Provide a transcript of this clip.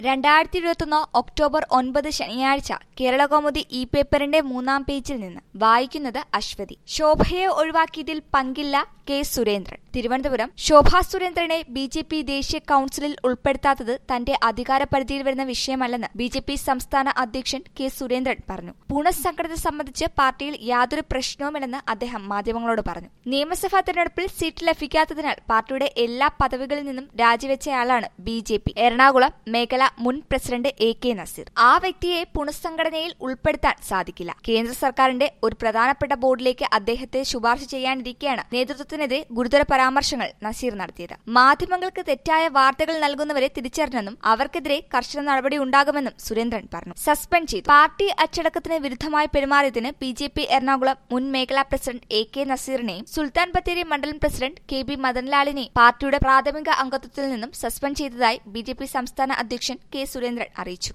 രണ്ടായിരത്തി ഇരുപത്തൊന്ന് ഒക്ടോബർ ഒൻപത് ശനിയാഴ്ച കേരളകൗമുദി ഇ പേപ്പറിന്റെ മൂന്നാം പേജിൽ നിന്ന് വായിക്കുന്നത് അശ്വതി ശോഭയെ ഒഴിവാക്കിയതിൽ പങ്കില്ല കെ സുരേന്ദ്രൻ തിരുവനന്തപുരം ശോഭാ സുരേന്ദ്രനെ ബി ജെ പി ദേശീയ കൌൺസിലിൽ ഉൾപ്പെടുത്താത്തത് തന്റെ അധികാര പരിധിയിൽ വരുന്ന വിഷയമല്ലെന്ന് ബി ജെ പി സംസ്ഥാന അധ്യക്ഷൻ കെ സുരേന്ദ്രൻ പറഞ്ഞു പുനഃസംഘടന സംബന്ധിച്ച് പാർട്ടിയിൽ യാതൊരു പ്രശ്നവുമില്ലെന്ന് അദ്ദേഹം മാധ്യമങ്ങളോട് പറഞ്ഞു നിയമസഭാ തെരഞ്ഞെടുപ്പിൽ സീറ്റ് ലഭിക്കാത്തതിനാൽ പാർട്ടിയുടെ എല്ലാ പദവികളിൽ നിന്നും രാജിവെച്ചയാളാണ് ബി ജെ പി എറണാകുളം മേഖല മുൻ പ്രസിഡന്റ് എ കെ നസീർ ആ വ്യക്തിയെ പുനഃസംഘടനയിൽ ഉൾപ്പെടുത്താൻ സാധിക്കില്ല കേന്ദ്ര സർക്കാരിന്റെ ഒരു പ്രധാനപ്പെട്ട ബോർഡിലേക്ക് അദ്ദേഹത്തെ ശുപാർശ ചെയ്യാനിരിക്കെയാണ് നേതൃത്വത്തിനെതിരെ ഗുരുതര പരാമർശങ്ങൾ നസീർ നടത്തിയത് മാധ്യമങ്ങൾക്ക് തെറ്റായ വാർത്തകൾ നൽകുന്നവരെ തിരിച്ചറിഞ്ഞെന്നും അവർക്കെതിരെ കർശന നടപടി ഉണ്ടാകുമെന്നും സുരേന്ദ്രൻ പറഞ്ഞു സസ്പെൻഡ് ചെയ്തു പാർട്ടി അച്ചടക്കത്തിന് വിരുദ്ധമായി പെരുമാറിയതിന് ബി ജെ പി എറണാകുളം മുൻ മേഖലാ പ്രസിഡന്റ് എ കെ നസീറിനെയും സുൽത്താൻ ബത്തേരി മണ്ഡലം പ്രസിഡന്റ് കെ ബി മദൻലാലിനെയും പാർട്ടിയുടെ പ്രാഥമിക അംഗത്വത്തിൽ നിന്നും സസ്പെൻഡ് ചെയ്തതായി ബി സംസ്ഥാന അധ്യക്ഷൻ കെ സുരേന്ദ്രൻ അറിയിച്ചു